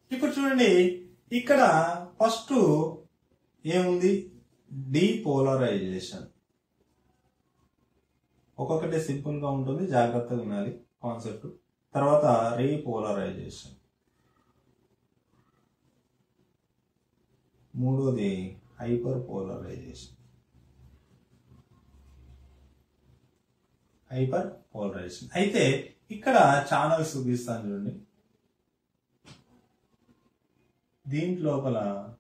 ఇప్పుడు చూడండి ఇక్కడ ఫస్ట్ ఏముంది డీపోలరైజేషన్ ఒక్కొక్కటి సింపుల్ గా ఉంటుంది జాగ్రత్తగా వినాలి కాన్సెప్ట్ తర్వాత రీపోలరైజేషన్ మూడోది హైపర్ పోలరైజేషన్ హైపర్ పోలరైజేషన్ అయితే ఇక్కడ ఛానల్స్ చూపిస్తాను చూడండి దీంట్ లోపల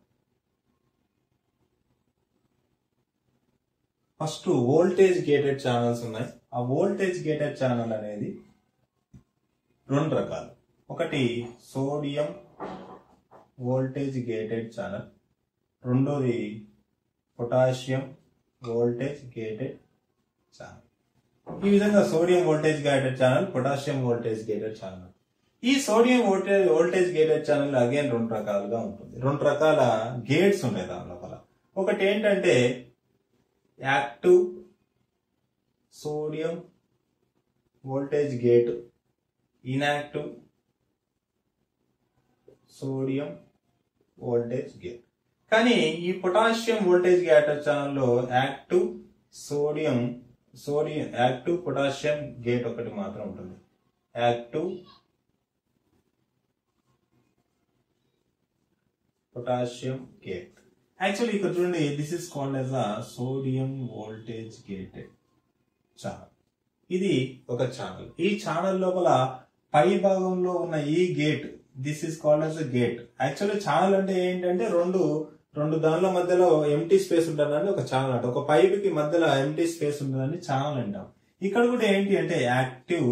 ఫస్ట్ వోల్టేజ్ గేటెడ్ ఛానల్స్ ఉన్నాయి ఆ వోల్టేజ్ గేటెడ్ ఛానల్ అనేది రెండు రకాలు ఒకటి సోడియం వోల్టేజ్ గేటెడ్ ఛానల్ రెండోది పొటాషియం వోల్టేజ్ గేటెడ్ ఛానల్ ఈ విధంగా sodium voltage gated channel potassium voltage gated channel ఈ sodium voltage voltage gated channel again రెండు రకాలుగా ఉంటుంది రెండు రకాల గేట్స్ ఉంటాయి దాని లోపల ఒకటి ఏంటంటే active sodium voltage gate inactive sodium voltage gate కానీ ఈ పొటాషియం వోల్టేజ్ గేటర్ ఛానల్లో active sodium sodium active potassium gate ఒకటి మాత్రం ఉంటుంది యాక్టివ్ పొటాషియం గేట్ యాక్చువల్లీ ఇక్కడ చూడండి this is called as a sodium voltage gated channel ఇది ఒక ఛానల్ ఈ ఛానల్ లోపల పై భాగంలో ఉన్న ఈ gate this is called as a gate actually channel అంటే ఏంటంటే రెండు రెండు దానిల మధ్యలో ఎంటీ స్పేస్ ఉంటుందని ఒక ఛానల్ అంట ఒక పైప్ కి మధ్యలో ఎంటీ స్పేస్ ఉంటుందని ఛానల్ అంటాం ఇక్కడ కూడా ఏంటి అంటే యాక్టివ్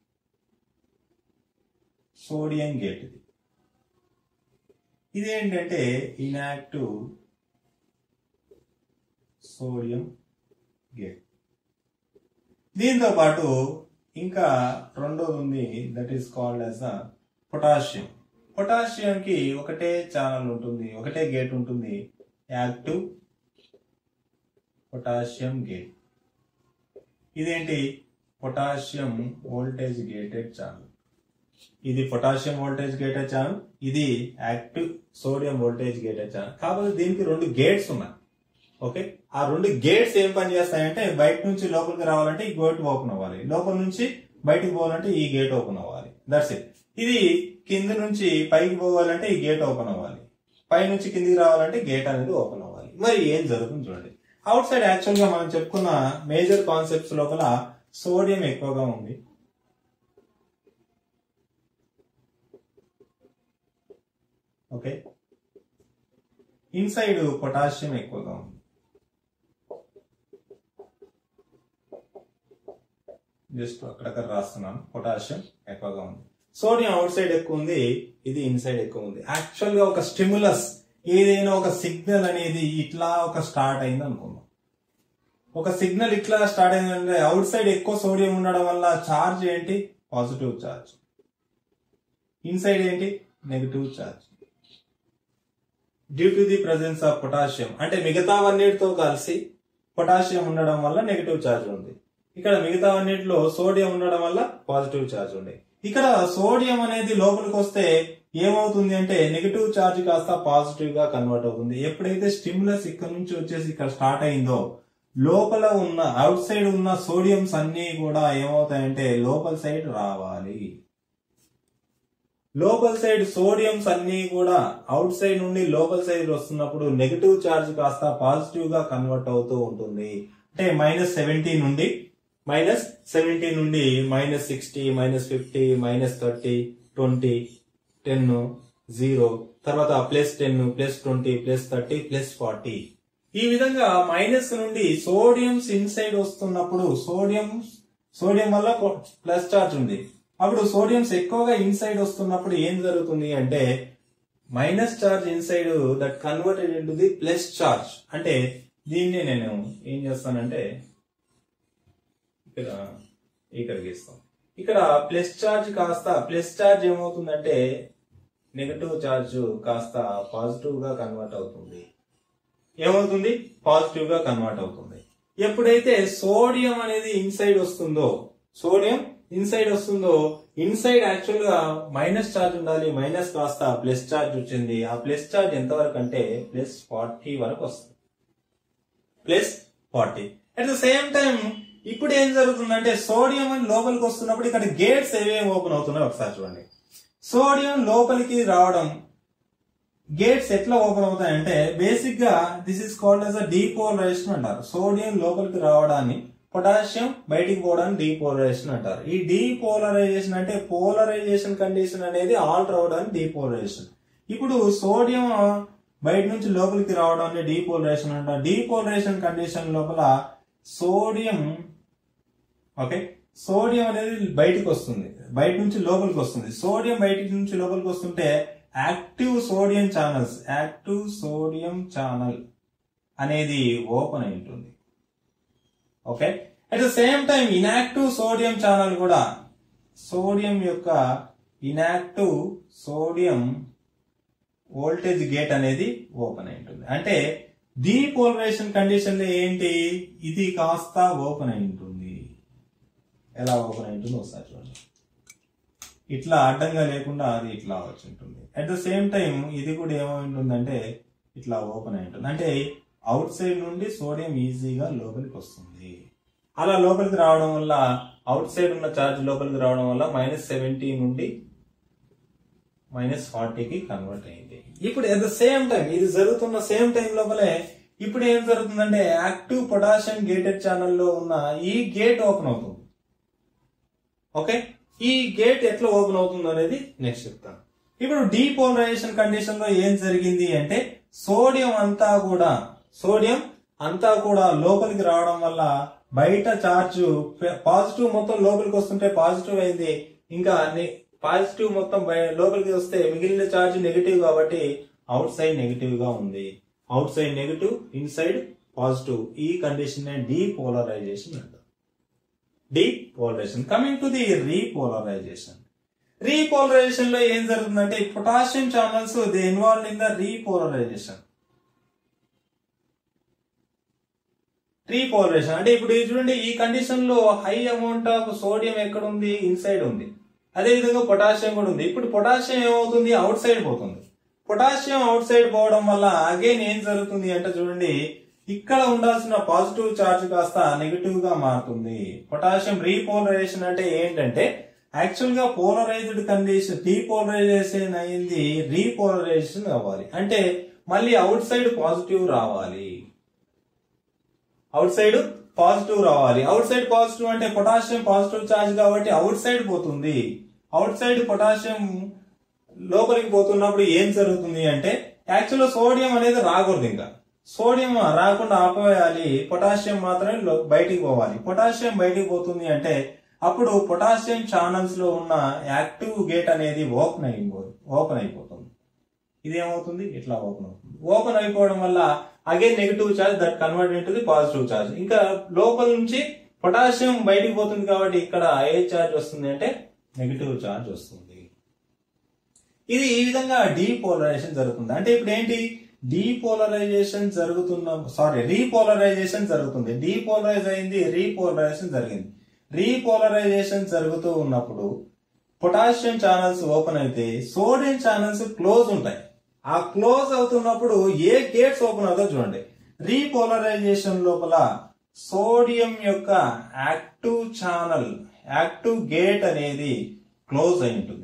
సోడియం గేట్ ఇది ఇది ఏంటంటే ఇన్యాక్టివ్ సోడియం గేట్ దీంతో పాటు ఇంకా రెండోది ఉంది that is called as a potassium potassium కి ఒకటే ఛానల్ ఉంటుంది ఒకటే గేట్ ఉంటుంది యాక్టివ్ పొటాషియం గేట్ ఇదేంటి పొటాషియం వోల్టేజ్ గేటెడ్ ఛానల్ ఇది పొటాషియం వోల్టేజ్ గేటెడ్ ఛానల్ ఇది active sodium voltage gated channel కాకపోతే దీనికి రెండు గేట్స్ ఉన్నాయి ఓకే ఆ రెండు గేట్స్ ఏం పని చేస్తాయంటే బయట నుంచి లోపలికి రావాలంటే ఈ గేట్ ఓపెన్ అవ్వాలి లోపల నుంచి బయటికి పోవాలంటే ఈ గేట్ ఓపెన్ అవ్వాలి దట్స్ ఇట్ ఇది కింద నుంచి పైకి పోవాలంటే ఈ గేట్ ఓపెన్ అవ్వాలి పై నుంచి కిందికి రావాలంటే గేట్ అనేది ఓపెన్ అవ్వాలి మరి ఏం జరుగుతుంది చూడండి అవుట్ సైడ్ యాక్చువల్ గా మనం చెప్పుకున్న మేజర్ కాన్సెప్ట్స్ లోపల సోడియం ఎక్కువగా ఉంది ఓకే ఇన్సైడ్ పొటాషియం ఎక్కువగా ఉంది జస్ట్ అక్కడక్కడ రాస్తున్నాను పొటాషియం ఎక్కువగా ఉంది సోడియం అవుట్ సైడ్ ఎక్కువ ఉంది ఇది ఇన్సైడ్ ఎక్కువ ఉంది యాక్చువల్ గా ఒక స్టిమ్యులస్ ఏదైనా ఒక సిగ్నల్ అనేది ఇట్లా ఒక స్టార్ట్ అయింది అనుకుందాం ఒక సిగ్నల్ ఇట్లా స్టార్ట్ అయిందంటే అవుట్ సైడ్ ఎక్కువ సోడియం ఉండడం వల్ల చార్జ్ ఏంటి పాజిటివ్ చార్జ్ ఇన్సైడ్ ఏంటి negative charge due to the presence of potassium అంటే మిగతావన్నిటితో కలిసి పొటాషియం ఉండడం వల్ల నెగిటివ్ చార్జ్ ఉంది ఇక్కడ మిగతావన్నిటిలో సోడియం ఉండడం వల్ల పాజిటివ్ చార్జ్ ఉంది ఇక్కడ సోడియం అనేది లోపలికి వస్తే ఏమవుతుంది అంటే నెగిటివ్ చార్జ్ కాస్త పాజిటివ్ గా కన్వర్ట్ అవుతుంది ఎప్పుడైతే స్టిమ్యులస్ ఇక్కడ నుంచి వచ్చేసి ఇక్కడ స్టార్ట్ అయిందో లోపల ఉన్న అవుట్ సైడ్ ఉన్న సోడియంస్ అన్ని కూడా ఏమవుతాయంటే లోపల సైడ్ రావాలి లోపల సైడ్ సోడియంస్ అన్ని కూడా అవుట్ సైడ్ నుండి లోపల సైడ్ వస్తున్నప్పుడు నెగిటివ్ చార్జ్ కాస్త పాజిటివ్ గా కన్వర్ట్ అవుతూ ఉంటుంది అంటే మైనస్ సెవెంటీ నుండి మైనస్ సెవెంటీ నుండి minus sixty minus fifty minus thirty twenty ten zero తర్వాత plus ten plus twenty plus thirty plus forty ఈ విధంగా మైనస్ నుండి సోడియంస్ ఇన్సైడ్ వస్తున్నప్పుడు సోడియం సోడియం వల్ల ప్లస్ చార్జ్ ఉంది అప్పుడు సోడియంస్ ఎక్కువగా ఇన్సైడ్ వస్తున్నప్పుడు ఏం జరుగుతుంది అంటే minus charge inside that converted into the plus charge అంటే దీన్ని నేను ఏం చేస్తానంటే ఇక్కడ ఇక్కడ గీస్తాం ఇక్కడ ప్లస్ చార్జ్ కాస్త ప్లస్ చార్జ్ ఏమవుతుందంటే నెగటివ్ చార్జ్ కాస్త పాజిటివ్ గా కన్వర్ట్ అవుతుంది ఏమవుతుంది పాజిటివ్ గా కన్వర్ట్ అవుతుంది ఎప్పుడైతే సోడియం అనేది ఇన్సైడ్ వస్తుందో సోడియం ఇన్సైడ్ వస్తుందో ఇన్సైడ్ యాక్చువల్ గా మైనస్ చార్జ్ ఉండాలి మైనస్ కాస్త ప్లస్ చార్జ్ వచ్చింది ఆ ప్లస్ చార్జ్ ఎంత వరకు అంటే ప్లస్ ఫార్టీ వరకు వస్తుంది plus forty at the same time ఇప్పుడు ఏం జరుగుతుందంటే సోడియం అని లోపలికి వస్తున్నప్పుడు ఇక్కడ గేట్స్ ఏవేమి ఓపెన్ అవుతున్నాయి ఒకసారి చూడండి సోడియం లోపలికి రావడం గేట్స్ ఎట్లా ఓపెన్ అవుతాయంటే బేసిక్ గా this is called as a depolarization అంటారు సోడియం లోపలికి రావడాన్ని పొటాషియం బయటికి పోవడాన్ని డీపోలరైజేషన్ అంటారు ఈ డీపోలరైజేషన్ అంటే పోలరైజేషన్ కండిషన్ అనేది ఆల్టర్ అవడాన్ని డీపోలరైజేషన్ ఇప్పుడు సోడియం బయట నుంచి లోపలికి రావడాన్ని డీపోలరైజేషన్ అంటారు డీపోలరైజేషన్ కండిషన్ లోపల సోడియం ఓకే సోడియం అనేది బయటికి వస్తుంది బయట నుంచి లోపలికి వస్తుంది సోడియం బయటికి నుంచి లోపలికి వస్తుంటే active sodium channels active sodium channel అనేది ఓపెన్ అయి ఉంటుంది okay at the same time inactive sodium channel కూడా సోడియం యొక్క ఇనాక్టివ్ సోడియం వోల్టేజ్ గేట్ అనేది ఓపెన్ అయి ఉంటుంది అంటే డీపోలరైజేషన్ కండిషన్ లో ఏంటి ఇది కాస్త ఓపెన్ అయి ఉంటుంది ఎలా ఓపెన్ అయి ఉంటుంది ఒకసారి చూడండి ఇట్లా అడ్డంగా లేకుండా అది ఇట్లా వచ్చి ఉంటుంది అట్ ద సేమ్ టైం ఇది కూడా ఏమై ఉంటుందంటే ఇట్లా ఓపెన్ అయి ఉంటుంది అంటే అవుట్ సైడ్ నుండి సోడియం ఈజీగా లోపలికి వస్తుంది అలా లోపలికి రావడం వల్ల అవుట్ సైడ్ ఉన్న ఛార్జ్ లోపలికి రావడం వల్ల మైనస్ సెవెంటీ నుండి మైనస్ ఫార్టీకి కన్వర్ట్ అయింది ఇప్పుడు అట్ ద సేమ్ టైం ఇది జరుగుతున్న సేమ్ టైం లోపలే ఇప్పుడు ఏం జరుగుతుందంటే యాక్టివ్ పొటాషియం గేటెడ్ ఛానల్లో ఉన్న ఈ గేట్ ఓపెన్ అవుతుంది ఓకే ఈ గేట్ ఎట్లా ఓపెన్ అవుతుంది అనేది నెక్స్ట్ చెప్తాను ఇప్పుడు డీపోలరైజేషన్ కండిషన్ లో ఏం జరిగింది అంటే సోడియం అంతా కూడా సోడియం అంతా కూడా లోపలికి రావడం వల్ల బయట చార్జ్ పాజిటివ్ మొత్తం లోపలికి వస్తుంటే పాజిటివ్ అయింది ఇంకా పాజిటివ్ మొత్తం బయ- లోపలికి వస్తే మిగిలిన చార్జ్ నెగిటివ్ కాబట్టి అవుట్ సైడ్ నెగిటివ్ గా ఉంది outside negative inside positive ఈ కండిషన్ డీపోలరైజేషన్ అంటారు depolarization coming to the repolarization repolarization లో ఏం జరుగుతుందంటే potassium channels the involve in the repolarization repolarization అంటే ఇప్పుడు ఇది చూడండి ఈ కండిషన్ లో హై అమౌంట్ ఆఫ్ సోడియం ఎక్కడ ఉంది ఇన్సైడ్ ఉంది అదే విధంగా పొటాషియం కూడా ఉంది ఇప్పుడు పొటాషియం ఏమవుతుంది అవుట్ సైడ్ పోతుంది పొటాషియం అవుట్ సైడ్ పోవడం వల్ల అగైన్ ఏం జరుగుతుంది అంటే చూడండి ఇక్కడ ఉండాల్సిన పాజిటివ్ చార్జ్ కాస్త నెగిటివ్ గా మారుతుంది పొటాషియం రీపోలరైజేషన్ అంటే ఏంటంటే యాక్చువల్ గా పోలరైజ్డ్ కండిషన్ డీపోలరైజేషన్ అయింది రీపోలరైజేషన్ అవ్వాలి అంటే మళ్ళీ అవుట్ సైడ్ పాజిటివ్ రావాలి అవుట్ సైడ్ పాజిటివ్ రావాలి అవుట్ సైడ్ పాజిటివ్ అంటే పొటాషియం పాజిటివ్ చార్జ్ కాబట్టి అవుట్ సైడ్ పోతుంది అవుట్ సైడ్ పొటాషియం లోపలికి పోతున్నప్పుడు ఏం జరుగుతుంది అంటే యాక్చువల్ సోడియం అనేది రాకూడదు ఇంకా సోడియం రాకుండా ఆపేయాలి పొటాషియం మాత్రమే లో- బయటికి పోవాలి పొటాషియం బయటికి పోతుంది అంటే అప్పుడు పొటాషియం ఛానల్స్ లో ఉన్న యాక్టివ్ గేట్ అనేది ఓపెన్ అయిపో ఓపెన్ అయిపోతుంది ఇదేమవుతుంది ఇట్లా ఓపెన్ అవుతుంది ఓపెన్ అయిపోవడం వల్ల again negative charge that convert into positive charge ఇంకా లోపల నుంచి పొటాషియం బయటికి పోతుంది కాబట్టి ఇక్కడ ఏ చార్జ్ వస్తుంది అంటే నెగిటివ్ చార్జ్ వస్తుంది ఇది ఈ విధంగా డీపోలరైజేషన్ జరుగుతుంది అంటే ఇప్పుడు ఏంటి డీపోలరైజేషన్ జరుగుతున్న సారీ రీపోలరైజేషన్ జరుగుతుంది డీపోలరైజ్ అయింది రీపోలరైజేషన్ జరిగింది రీపోలరైజేషన్ జరుగుతూ ఉన్నప్పుడు పొటాషియం ఛానల్స్ ఓపెన్ అయితే సోడియం ఛానల్స్ క్లోజ్ ఉంటాయి ఆ క్లోజ్ అవుతున్నప్పుడు ఏ గేట్స్ ఓపెన్ అవుతాయో చూడండి రీపోలరైజేషన్ లోపల సోడియం యొక్క యాక్టివ్ ఛానల్ యాక్టివ్ గేట్ అనేది క్లోజ్ అయి ఉంటుంది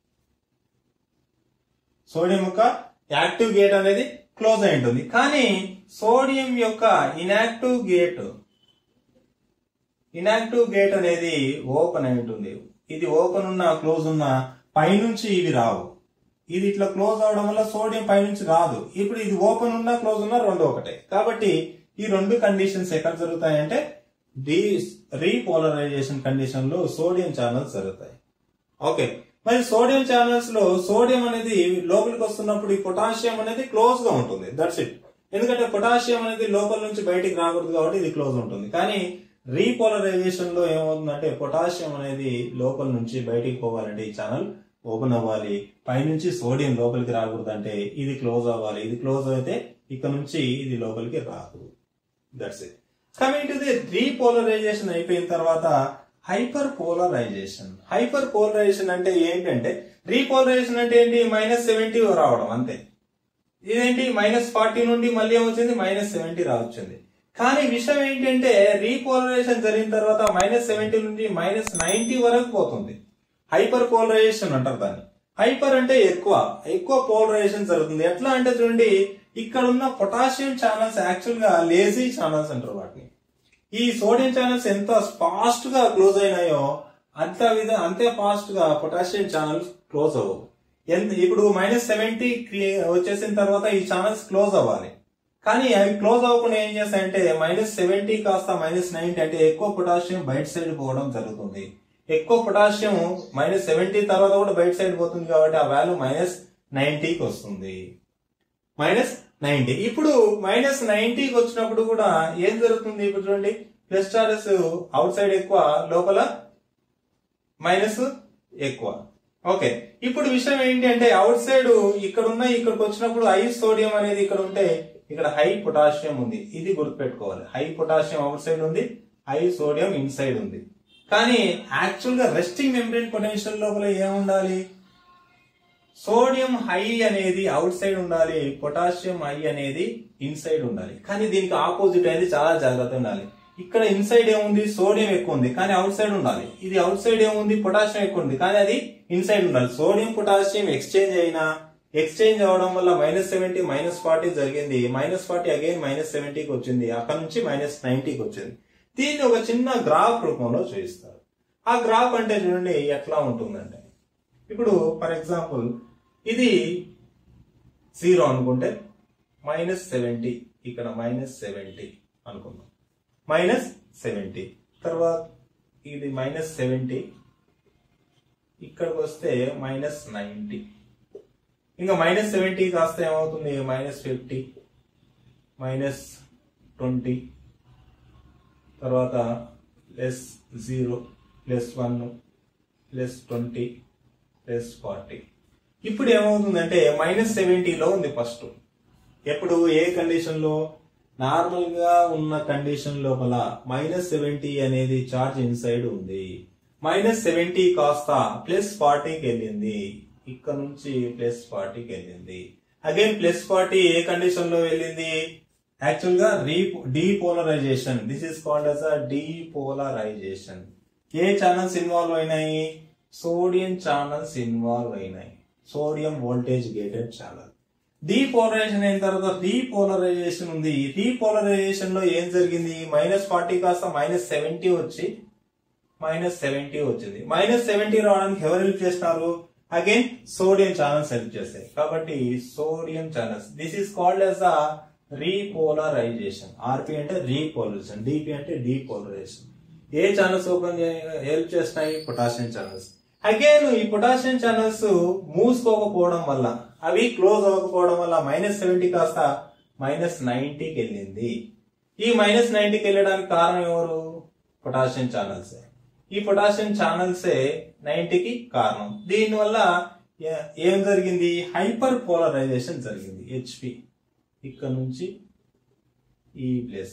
సోడియం యొక్క యాక్టివ్ గేట్ అనేది క్లోజ్ అయి ఉంటుంది కానీ సోడియం యొక్క ఇనాక్టివ్ గేట్ ఇనాక్టివ్ గేట్ అనేది ఓపెన్ అయి ఉంటుంది ఇది ఓపెన్ ఉన్న క్లోజ్ ఉన్న పైనుంచి ఇవి రావు ఇది ఇట్లా క్లోజ్ అవడం వల్ల సోడియం పైనుంచి రాదు ఇప్పుడు ఇది ఓపెన్ ఉన్నా క్లోజ్ ఉన్నా రెండు ఒకటే కాబట్టి ఈ రెండు కండిషన్స్ ఎక్కడ జరుగుతాయంటే డి రీపోలరైజేషన్ కండిషన్ లో సోడియం ఛానల్స్ జరుగుతాయి ఓకే మరి సోడియం ఛానల్స్ లో సోడియం అనేది లోపలికి వస్తున్నప్పుడు ఈ పొటాషియం అనేది క్లోజ్ గా ఉంటుంది దట్స్ ఇట్ ఎందుకంటే పొటాషియం అనేది లోపల నుంచి బయటికి రాకూడదు కాబట్టి ఇది క్లోజ్ ఉంటుంది కానీ రీపోలరైజేషన్ లో ఏమవుతుందంటే పొటాషియం అనేది లోపల నుంచి బయటికి పోవాలంటే ఈ ఛానల్ ఓపెన్ అవ్వాలి పైనుంచి సోడియం లోపలికి రాకూడదు అంటే ఇది క్లోజ్ అవ్వాలి ఇది క్లోజ్ అయితే ఇక్కడ నుంచి ఇది లోపలికి రాదు that's it coming to the repolarization అయిపోయిన తర్వాత హైపర్ పోలరైజేషన్ హైపర్ పోలరైజేషన్ అంటే ఏంటంటే రీపోలరైజేషన్ అంటే ఏంటి మైనస్ సెవెంటీ రావడం అంతే ఇదేంటి మైనస్ ఫార్టీ నుండి మళ్ళీ ఏమొచ్చింది మైనస్ సెవెంటీ రావచ్చింది కానీ విషయం ఏంటంటే రీపోలరైజేషన్ జరిగిన తర్వాత మైనస్ సెవెంటీ నుండి మైనస్ నైన్టీ వరకు పోతుంది హైపర్ పోలరైజేషన్ అంటారు దాన్ని హైపర్ అంటే ఎక్కువ ఎక్కువ పోలరైజేషన్ జరుగుతుంది ఎట్లా అంటే చూడండి ఇక్కడ ఉన్న పొటాషియం ఛానల్స్ యాక్చువల్ గా లేజీ ఛానల్స్ అంటారు వాటిని ఈ సోడియం ఛానల్స్ ఎంత ఫాస్ట్ గా క్లోజ్ అయినాయో అంత విధ అంతే ఫాస్ట్ గా పొటాషియం ఛానల్స్ క్లోజ్ అవ్వవు ఎంత ఇప్పుడు మైనస్ సెవెంటీ వచ్చేసిన తర్వాత ఈ ఛానల్స్ క్లోజ్ అవ్వాలి కానీ అవి క్లోజ్ అవ్వకుండా ఏం చేస్తాయంటే మైనస్ సెవెంటీ కాస్త మైనస్ నైన్టీ అంటే ఎక్కువ పొటాషియం బయట సైడ్ పోవడం జరుగుతుంది ఎక్కువ పొటాషియం మైనస్ సెవెంటీ తర్వాత కూడా బయట సైడ్ పోతుంది కాబట్టి ఆ వాల్యూ మైనస్ నైన్టీకి వస్తుంది మైనస్ నైన్టీ ఇప్పుడు మైనస్ నైన్టీకి వచ్చినప్పుడు కూడా ఏం జరుగుతుంది ఇప్పుడు చూడండి ప్లస్ చార్జెస్ అవుట్ సైడ్ ఎక్కువ లోపల మైనస్ ఎక్కువ ఓకే ఇప్పుడు విషయం ఏంటి అంటే అవుట్ సైడ్ ఇక్కడ ఉన్న ఇక్కడికి వచ్చినప్పుడు హై సోడియం అనేది ఇక్కడ ఉంటే ఇక్కడ హై పొటాషియం ఉంది ఇది గుర్తుపెట్టుకోవాలి హై పొటాషియం అవుట్ సైడ్ ఉంది హై సోడియం ఇన్ సైడ్ ఉంది కానీ యాక్చువల్ గా రెస్టింగ్ మెంబ్రెయిన్ పొటెన్షియల్ లోపల ఏముండాలి సోడియం హై అనేది అవుట్ సైడ్ ఉండాలి పొటాషియం హై అనేది ఇన్సైడ్ ఉండాలి కానీ దీనికి ఆపోజిట్ అనేది చాలా జాగ్రత్త ఉండాలి ఇక్కడ ఇన్సైడ్ ఏముంది సోడియం ఎక్కువ ఉంది కానీ అవుట్ సైడ్ ఉండాలి ఇది అవుట్ సైడ్ ఏముంది పొటాషియం ఎక్కువ ఉంది కానీ అది ఇన్సైడ్ ఉండాలి సోడియం పొటాషియం ఎక్స్చేంజ్ అయినా ఎక్స్చేంజ్ అవడం వల్ల మైనస్ సెవెంటీ మైనస్ ఫార్టీ జరిగింది మైనస్ ఫార్టీ అగైన్ మైనస్ సెవెంటీకి వచ్చింది అక్కడ నుంచి మైనస్ నైన్టీకి వచ్చింది దీన్ని ఒక చిన్న గ్రాఫ్ రూపంలో చూపిస్తారు ఆ గ్రాఫ్ అంటే చూడండి ఎట్లా ఉంటుందంటే ఇప్పుడు ఫర్ ఎగ్జాంపుల్ ఇది జీరో అనుకుంటే మైనస్ సెవెంటీ ఇక్కడ మైనస్ సెవెంటీ అనుకుందాం మైనస్ సెవెంటీ తర్వాత ఇది మైనస్ సెవెంటీ ఇక్కడికి వస్తే మైనస్ నైంటీ ఇంకా మైనస్ సెవెంటీ కాస్త ఏమవుతుంది మైనస్ ఫిఫ్టీ మైనస్ ట్వంటీ తర్వాత plus zero plus one plus twenty plus forty ఇప్పుడు ఏమవుతుందంటే మైనస్ సెవెంటీలో ఉంది ఫస్ట్ ఎప్పుడు ఏ కండిషన్ లో నార్మల్ గా ఉన్న కండిషన్ లోపల మైనస్ సెవెంటీ అనేది చార్జ్ ఇన్సైడ్ ఉంది మైనస్ సెవెంటీ కాస్త ప్లస్ ఫార్టీకి వెళ్ళింది ఇక్కడ నుంచి ప్లస్ ఫార్టీకి వెళ్ళింది అగైన్ ప్లస్ ఫార్టీ ఏ కండిషన్ లో వెళ్ళింది యాక్చువల్ గా re depolarization this is called as a depolarization ఏ ఛానల్స్ ఇన్వాల్వ్ అయినాయి సోడియం ఛానల్స్ ఇన్వాల్వ్ అయినాయి sodium voltage gated channel depolarization అయిన తర్వాత డీపోలరైజేషన్ ఉంది డీపోలరైజేషన్ లో ఏం జరిగింది మైనస్ ఫార్టీ కాస్త మైనస్ సెవెంటీ వచ్చి మైనస్ సెవెంటీ వచ్చింది మైనస్ సెవెంటీ రావడానికి ఎవరు హెల్ప్ చేస్తున్నారు అగైన్ సోడియం ఛానల్స్ హెల్ప్ చేస్తాయి కాబట్టి sodium channels this is called as a repolarization RP అంటే రీపోలరైజేషన్ డిపి అంటే డీపోలరైజేషన్ ఏ ఛానల్స్ ఓపెన్ హెల్ప్ చేస్తాయి పొటాషియం ఛానల్స్ అగైన్ ఈ పొటాషియం ఛానల్స్ మూసుకోకపోవడం వల్ల అవి క్లోజ్ అవ్వకపోవడం వల్ల మైనస్ సెవెంటీ కాస్త మైనస్ నైన్టీకి వెళ్ళింది ఈ మైనస్ నైన్టీకి వెళ్ళడానికి కారణం ఎవరు పొటాషియం ఛానల్స్ ఈ పొటాషియం ఛానల్సే నైన్టీకి కారణం దీనివల్ల ఏ- ఏం జరిగింది హైపర్ పోలరైజేషన్ జరిగింది హెచ్పి ఇక్కడ నుంచి ఈ ప్లస్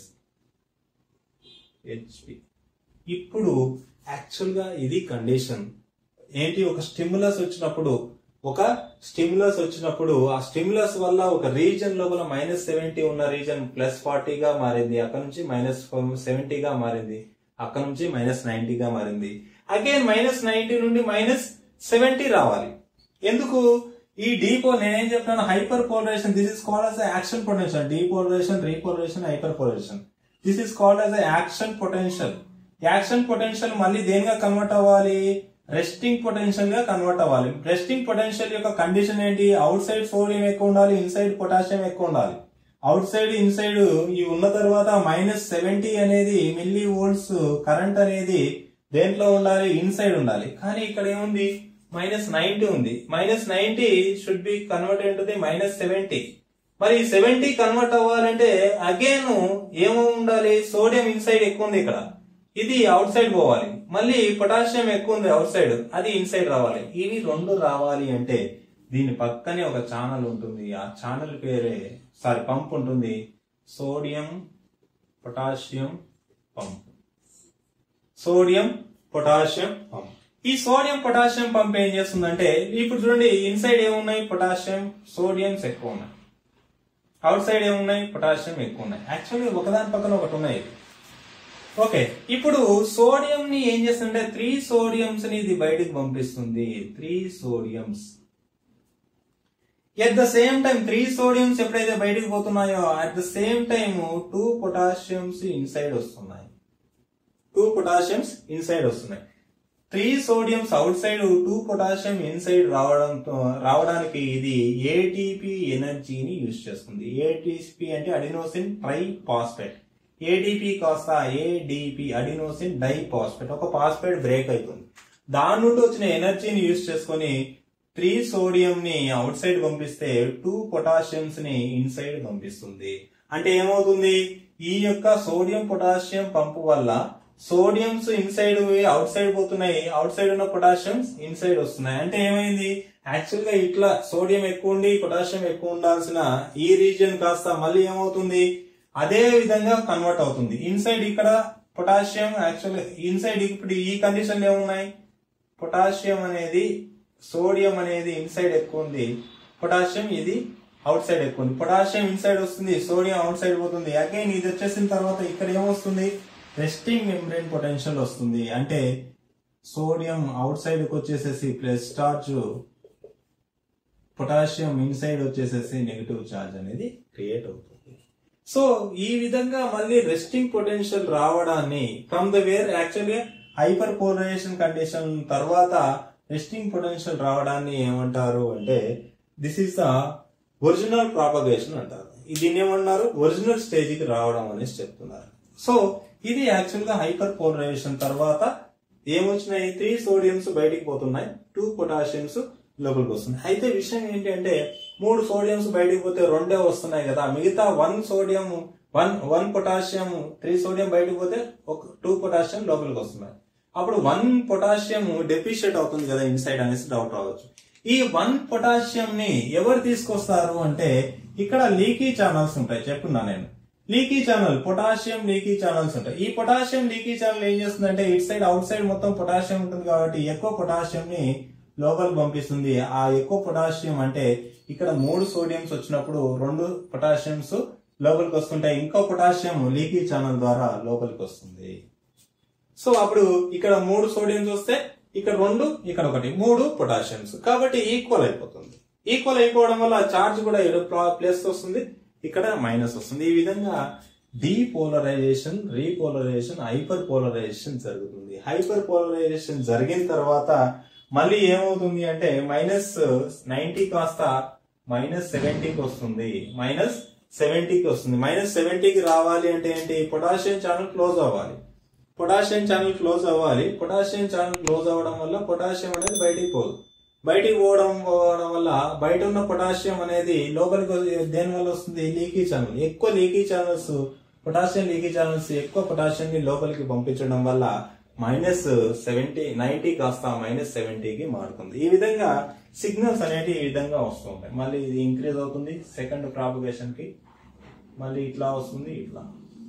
హెచ్పి ఇప్పుడు యాక్చువల్ గా ఇది కండిషన్ ఏంటి ఒక స్టిమ్యులస్ వచ్చినప్పుడు ఒక స్టిమ్యులస్ వచ్చినప్పుడు ఆ స్టిమ్యులస్ వల్ల ఒక రీజన్ లోపల మైనస్ సెవెంటీ ఉన్న రీజన్ ప్లస్ ఫార్టీగా మారింది అక్కడ నుంచి మైనస్ సెవెంటీగా మారింది అక్కడ నుంచి మైనస్ నైన్టీగా మారింది అగైన్ మైనస్ నైన్టీ నుండి మైనస్ సెవెంటీ రావాలి ఎందుకు ఈ డీపో నేనేం చెప్తాను hyperpolarization this is called as action potential depolarization repolarization hyperpolarization this is called as action potential action potential మళ్ళీ దేనిగా కన్వర్ట్ అవ్వాలి రెస్టింగ్ పొటెన్షియల్ గా కన్వర్ట్ అవ్వాలి రెస్టింగ్ పొటెన్షియల్ యొక్క కండిషన్ ఏంటి అవుట్ సైడ్ సోడియం ఎక్కువ ఉండాలి ఇన్సైడ్ పొటాషియం ఎక్కువ ఉండాలి అవుట్ సైడ్ ఇన్సైడ్ ఈ ఉన్న తర్వాత మైనస్ సెవెంటీ అనేది మిల్లీ వోల్ట్స్ కరెంట్ అనేది దేంట్లో ఉండాలి ఇన్సైడ్ ఉండాలి కానీ ఇక్కడ ఏముంది మైనస్ నైన్టీ ఉంది minus ninety should be converted to the minus seventy మరి సెవెంటీ కన్వర్ట్ అవ్వాలంటే అగైన్ ఏమో ఉండాలి సోడియం ఇన్సైడ్ ఎక్కువ ఉంది ఇక్కడ ఇది అవుట్ సైడ్ పోవాలి మళ్ళీ పొటాషియం ఎక్కువ ఉంది అవుట్ సైడ్ అది ఇన్సైడ్ రావాలి ఇవి రెండు రావాలి అంటే దీని పక్కనే ఒక ఛానల్ ఉంటుంది ఆ ఛానల్ పేరే సారీ పంప్ ఉంటుంది sodium potassium pump sodium potassium pump ఈ సోడియం పొటాషియం పంప్ ఏం చేస్తుందంటే ఇప్పుడు చూడండి ఇన్సైడ్ ఏమున్నాయి పొటాషియం సోడియంస్ ఎక్కువ ఉన్నాయి అవుట్ సైడ్ ఏమున్నాయి పొటాషియం ఎక్కువ ఉన్నాయి యాక్చువల్లీ ఒకదాని పక్కన ఒకటి ఉన్నాయి ఓకే ఇప్పుడు సోడియం ని ఏం చేస్తుంటే త్రీ సోడియంస్ ని ఇది బయటికి పంపిస్తుంది three sodiums at the same time three sodiums ఎప్పుడైతే బయటికి పోతున్నాయో at the same time two potassiums inside వస్తున్నాయి టూ పొటాషియంస్ ఇన్సైడ్ వస్తున్నాయి three sodiums outside two potassium inside రావడంతో రావడానికి ఇది ఏటీపీ ఎనర్జీని యూజ్ చేస్తుంది ఏటీపీ అంటే అడినోసిన్ ట్రై ఫాస్ఫేట్ ఏటీపీ కాస్త ఏడిపి అడినోసిన్ డై ఫాస్ఫేట్ ఒక ఫాస్ఫేట్ బ్రేక్ అవుతుంది దాని నుండి వచ్చిన ఎనర్జీని యూజ్ చేసుకొని త్రీ సోడియం ని అవుట్ సైడ్ పంపిస్తే టూ పొటాషియంస్ ని ఇన్సైడ్ పంపిస్తుంది అంటే ఏమవుతుంది ఈ యొక్క సోడియం పొటాషియం పంపు వల్ల సోడియంస్ ఇన్సైడ్ అవుట్ సైడ్ పోతున్నాయి అవుట్ సైడ్ ఉన్న పొటాషియంస్ ఇన్సైడ్ వస్తున్నాయి అంటే ఏమైంది యాక్చువల్ గా ఇట్లా సోడియం ఎక్కువ ఉండి పొటాషియం ఎక్కువ ఉండాల్సిన ఈ రీజియన్ కాస్త మళ్ళీ ఏమవుతుంది అదే విధంగా కన్వర్ట్ అవుతుంది ఇన్సైడ్ ఇక్కడ పొటాషియం యాక్చువల్ ఇన్సైడ్ ఇప్పుడు ఈ కండిషన్ ఏమున్నాయి పొటాషియం అనేది సోడియం అనేది ఇన్సైడ్ ఎక్కువ ఉంది పొటాషియం ఇది అవుట్ సైడ్ ఎక్కువ ఉంది పొటాషియం ఇన్సైడ్ వస్తుంది సోడియం అవుట్ సైడ్ పోతుంది అగైన్ ఇది వచ్చేసిన తర్వాత ఇక్కడ ఏమొస్తుంది రెస్టింగ్ మెంబ్రెయిన్ పొటెన్షియల్ వస్తుంది అంటే సోడియం అవుట్ సైడ్ కి వచ్చేసేసి ప్లస్ చార్జ్ పొటాషియం ఇన్సైడ్ వచ్చేసేసి నెగిటివ్ చార్జ్ అనేది క్రియేట్ అవుతుంది సో ఈ విధంగా మళ్ళీ రెస్టింగ్ పొటెన్షియల్ రావడాన్ని ఫ్రమ్ ద వేర్ యాక్చువల్గా హైపర్ పోలరైజేషన్ కండిషన్ తర్వాత రెస్టింగ్ పొటెన్షియల్ రావడాన్ని ఏమంటారు అంటే this is the original propagation అంటారు దీన్ని ఏమన్నారు ఒరిజినల్ స్టేజ్ కి రావడం అనేసి చెప్తున్నారు సో ఇది యాక్చువల్ గా హైపర్ పోలరైజేషన్ తర్వాత ఏమొచ్చినాయి త్రీ సోడియంస్ బయటికి పోతున్నాయి టూ పొటాషియంస్ లోపలికి వస్తున్నాయి అయితే విషయం ఏంటంటే మూడు సోడియంస్ బయటికి పోతే రెండే వస్తున్నాయి కదా మిగతా one sodium one one potassium three sodium బయటికి పోతే ఒక టూ పొటాషియం లోపలికి వస్తున్నాయి అప్పుడు వన్ పొటాషియం డెఫిషియట్ అవుతుంది కదా ఇన్సైడ్ అనేసి డౌట్ రావచ్చు ఈ వన్ పొటాషియం ని ఎవరు తీసుకొస్తారు అంటే ఇక్కడ లీకీ ఛానల్స్ ఉంటాయి చెప్పున్నా నేను leaky channel potassium leaky channels ఉంటాయి ఈ పొటాషియం లీకీ ఛానల్ ఏం చేస్తుందంటే ఇట్ సైడ్ అవుట్ సైడ్ మొత్తం పొటాషియం ఉంటుంది కాబట్టి ఎక్కువ పొటాషియం ని లోపలికి పంపిస్తుంది ఆ ఎక్కువ పొటాషియం అంటే ఇక్కడ మూడు సోడియంస్ వచ్చినప్పుడు రెండు పొటాషియంస్ లోపలికి వస్తుంటాయి ఇంకో పొటాషియం లీకీ ఛానల్ ద్వారా లోపలికి వస్తుంది సో అప్పుడు ఇక్కడ మూడు సోడియంస్ వస్తే ఇక్కడ రెండు ఇక్కడ ఒకటి మూడు పొటాషియంస్ కాబట్టి ఈక్వల్ అయిపోతుంది ఈక్వల్ అయిపోవడం వల్ల చార్జ్ కూడా ప్లస్ వస్తుంది ఇక్కడ మైనస్ వస్తుంది ఈ విధంగా డీపోలరైజేషన్ రీపోలరైజేషన్ హైపర్ పోలరైజేషన్ జరుగుతుంది హైపర్ పోలరైజేషన్ జరిగిన తర్వాత మళ్ళీ ఏమవుతుంది అంటే మైనస్ నైన్టీ కాస్త మైనస్ సెవెంటీకి వస్తుంది మైనస్ సెవెంటీకి వస్తుంది మైనస్ సెవెంటీకి రావాలి అంటే ఏంటి పొటాషియం ఛానల్ క్లోజ్ అవ్వాలి పొటాషియం ఛానల్ క్లోజ్ అవ్వాలి పొటాషియం ఛానల్ క్లోజ్ అవ్వడం వల్ల పొటాషియం అనేది బయటికి పోదు బయటికి పోవడం పోవడం వల్ల బయట ఉన్న పొటాషియం అనేది లోపలికి వస్తుంది. దేని వల్ల వస్తుంది లీకీ ఛానల్ ఎక్కువ leaky channels potassium leaky channels ఎక్కువ పొటాషియం ని లోపలికి పంపించడం వల్ల మైనస్ సెవెంటీ నైన్టీ కాస్త మైనస్ సెవెంటీకి మారుతుంది ఈ విధంగా సిగ్నల్స్ అనేవి ఈ విధంగా వస్తూ ఉంటాయి మళ్ళీ ఇది ఇంక్రీజ్ అవుతుంది సెకండ్ ప్రాపగేషన్ కి మళ్ళీ ఇట్లా వస్తుంది ఇట్లా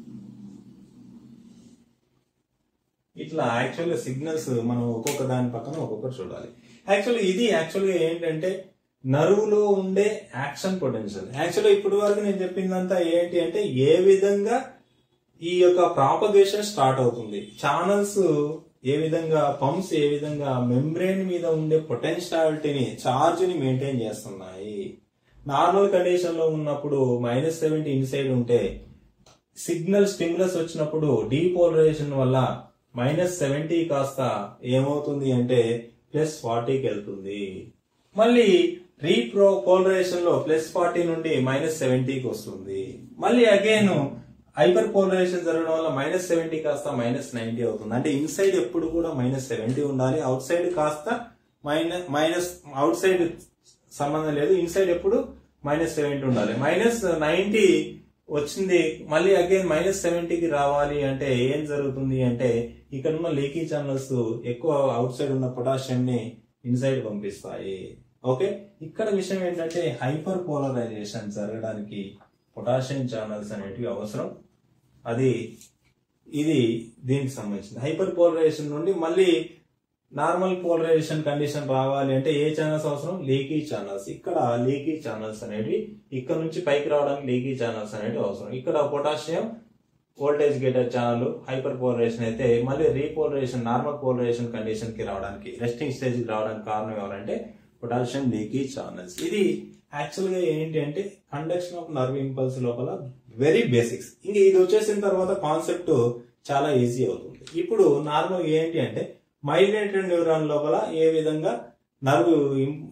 ఇట్లా యాక్చువల్గా సిగ్నల్స్ మనం ఒక్కొక్క దాని పక్కన ఒక్కొక్కటి చూడాలి యాక్చువల్లీ ఇది యాక్చువల్గా ఏంటంటే నరువులో ఉండే యాక్షన్ పొటెన్షియల్ యాక్చువల్గా ఇప్పటి వరకు నేను చెప్పిందంతా ఏంటి అంటే ఏ విధంగా ఈ యొక్క ప్రాపగేషన్ స్టార్ట్ అవుతుంది ఛానల్స్ ఏ విధంగా పంప్స్ ఏ విధంగా మెంబ్రెయిన్ మీద ఉండే పొటెన్షియాలిటీని చార్జ్ ని మెయింటైన్ చేస్తున్నాయి నార్మల్ కండిషన్ లో ఉన్నప్పుడు మైనస్ సెవెంటీ ఇన్సైడ్ ఉంటే సిగ్నల్ స్టిమ్యులస్ వచ్చినప్పుడు డీపోలరైజేషన్ వల్ల మైనస్ సెవెంటీ కాస్త ఏమవుతుంది అంటే ప్లస్ ఫార్టీకి వెళ్తుంది మళ్ళీ రీప్రో పోలరైజేషన్ లో ప్లస్ ఫార్టీ నుండి మైనస్ సెవెంటీకి వస్తుంది మళ్ళీ అగైన్ హైపర్ పోలరైజేషన్ జరగడం వల్ల మైనస్ సెవెంటీ కాస్త మైనస్ నైన్టీ అవుతుంది అంటే ఇన్సైడ్ ఎప్పుడు కూడా మైనస్ సెవెంటీ ఉండాలి అవుట్ సైడ్ కాస్త మైనస్ మైనస్ అవుట్ సైడ్ సంబంధం లేదు ఇన్సైడ్ ఎప్పుడు మైనస్ సెవెంటీ ఉండాలి మైనస్ నైన్టీ వచ్చింది మళ్ళీ అగైన్ మైనస్ సెవెంటీకి రావాలి అంటే ఏం జరుగుతుంది అంటే ఇక్కడ ఉన్న లీకీ ఛానల్స్ ఎక్కువ అవుట్ సైడ్ ఉన్న పొటాషియం ని ఇన్సైడ్ పంపిస్తాయి ఓకే ఇక్కడ విషయం ఏంటంటే హైపర్ పోలరైజేషన్ జరగడానికి పొటాషియం ఛానల్స్ అనేటివి అవసరం అది ఇది దీనికి సంబంధించింది హైపర్ పోలరైజేషన్ నుండి మళ్ళీ నార్మల్ పోలరైజేషన్ కండిషన్ రావాలి అంటే ఏ ఛానల్స్ అవసరం లీకీ ఛానల్స్ ఇక్కడ లీకీ ఛానల్స్ అనేవి ఇక్కడ నుంచి పైకి రావడానికి లీకీ ఛానల్స్ అనేవి అవసరం ఇక్కడ potassium voltage gated channel hyperpolarization అయితే మళ్ళీ రీపోలరైజేషన్ నార్మల్ పోలరైజేషన్ కండిషన్ కి రావడానికి రెస్టింగ్ స్టేజ్ కి రావడానికి కారణం ఎవరంటే పొటాషియం లీకీ ఛానల్స్ ఇది యాక్చువల్ గా ఏంటి అంటే కండక్షన్ ఆఫ్ నర్వ్ ఇంపల్స్ లోపల వెరీ బేసిక్స్ ఇంకా ఇది వచ్చేసిన తర్వాత కాన్సెప్ట్ చాలా ఈజీ అవుతుంది ఇప్పుడు నార్మల్ ఏంటి అంటే మైలినేటెడ్ న్యూరాన్ లోపల ఏ విధంగా నర్వ్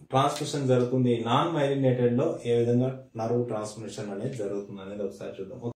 ట్రాన్స్మిషన్ జరుగుతుంది నాన్ మైలినేటెడ్ లో ఏ విధంగా నర్వ్ ట్రాన్స్మిషన్ అనేది జరుగుతుంది అనేది ఒకసారి చూద్దాం